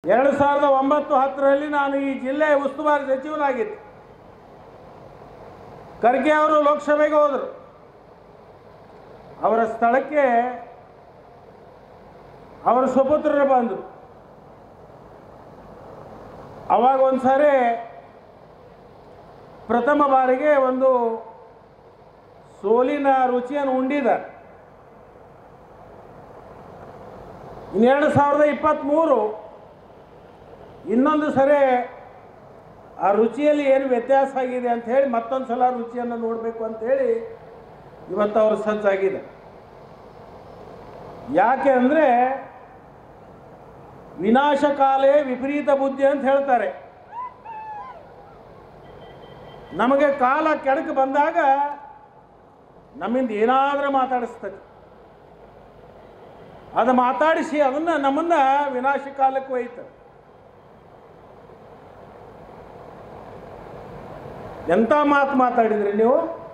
ಎರಡು ಸಾವಿರದ ಒಂಬತ್ತು ಹತ್ತರಲ್ಲಿ ನಾನು ಈ ಜಿಲ್ಲೆಯ ಉಸ್ತುವಾರಿ ಸಚಿವನಾಗಿದ್ದೆ ಖರ್ಗೆ ಅವರು ಲೋಕಸಭೆಗೆ ಹೋದರು ಅವರ ಸ್ಥಳಕ್ಕೆ ಅವರ ಸುಪುತ್ರರು ಬಂದರು ಅವಾಗ ಒಂದು ಸಾರಿ ಪ್ರಥಮ ಬಾರಿಗೆ ಒಂದು ಸೋಲಿನ ರುಚಿಯನ್ನು ಉಂಡಿದ್ದಾರೆ ಇನ್ನೆರಡು ಸಾವಿರದ ಇಪ್ಪತ್ತ್ಮೂರು ಇನ್ನೊಂದು ಸರಿ ಆ ರುಚಿಯಲ್ಲಿ ಏನು ವ್ಯತ್ಯಾಸ ಆಗಿದೆ ಅಂತ ಹೇಳಿ ಮತ್ತೊಂದು ಸಲ ರುಚಿಯನ್ನು ನೋಡಬೇಕು ಅಂತೇಳಿ ಇವತ್ತು ಅವರು ಸಜ್ಜಾಗಿದೆ ಯಾಕೆ ಅಂದರೆ ವಿನಾಶಕಾಲೇ ವಿಪರೀತ ಬುದ್ಧಿ ಅಂತ ಹೇಳ್ತಾರೆ ನಮಗೆ ಕಾಲ ಕೆಡಕು ಬಂದಾಗ ನಮ್ಮಿಂದ ಏನಾದರೂ ಮಾತಾಡಿಸ್ತದೆ ಅದು ಮಾತಾಡಿಸಿ ಅದನ್ನು ನಮ್ಮನ್ನು ವಿನಾಶ ಕಾಲಕ್ಕೆ ಒಯ್ತದೆ ಎಂಥ ಮಾತು ಮಾತಾಡಿದ್ರಿ ನೀವು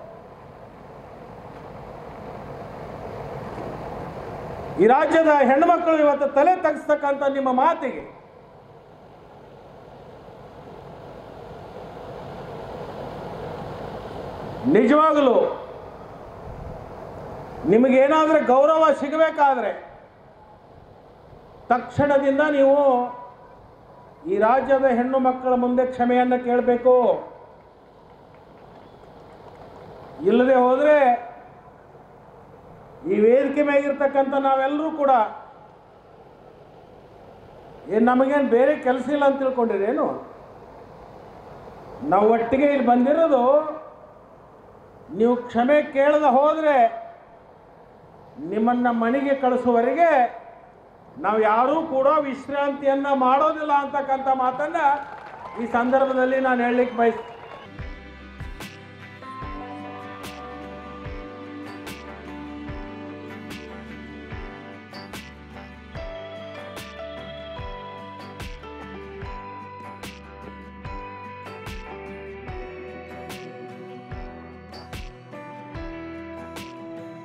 ಈ ರಾಜ್ಯದ ಹೆಣ್ಮಕ್ಳು ಇವತ್ತು ತಲೆ ತಗ್ಸ್ತಕ್ಕಂಥ ನಿಮ್ಮ ಮಾತಿಗೆ ನಿಜವಾಗಲೂ ನಿಮಗೇನಾದರೂ ಗೌರವ ಸಿಗಬೇಕಾದ್ರೆ ತಕ್ಷಣದಿಂದ ನೀವು ಈ ರಾಜ್ಯದ ಹೆಣ್ಣು ಮಕ್ಕಳ ಮುಂದೆ ಕ್ಷಮೆಯನ್ನು ಕೇಳಬೇಕು ಇಲ್ಲದೆ ಹೋದರೆ ಈ ವೇದಿಕೆ ಮೇಗಿರ್ತಕ್ಕಂಥ ನಾವೆಲ್ಲರೂ ಕೂಡ ಏನು ನಮಗೇನು ಬೇರೆ ಕೆಲಸ ಇಲ್ಲ ಅಂತ ತಿಳ್ಕೊಂಡಿರೇನು ನಾವು ಒಟ್ಟಿಗೆ ಇಲ್ಲಿ ಬಂದಿರೋದು ನೀವು ಕ್ಷಮೆ ಕೇಳದೆ ಹೋದರೆ ನಿಮ್ಮನ್ನು ಮನೆಗೆ ಕಳಿಸುವವರೆಗೆ ನಾವು ಯಾರೂ ಕೂಡ ವಿಶ್ರಾಂತಿಯನ್ನು ಮಾಡೋದಿಲ್ಲ ಅಂತಕ್ಕಂಥ ಮಾತನ್ನು ಈ ಸಂದರ್ಭದಲ್ಲಿ ನಾನು ಹೇಳಲಿಕ್ಕೆ ಬಯಸ್ತೀನಿ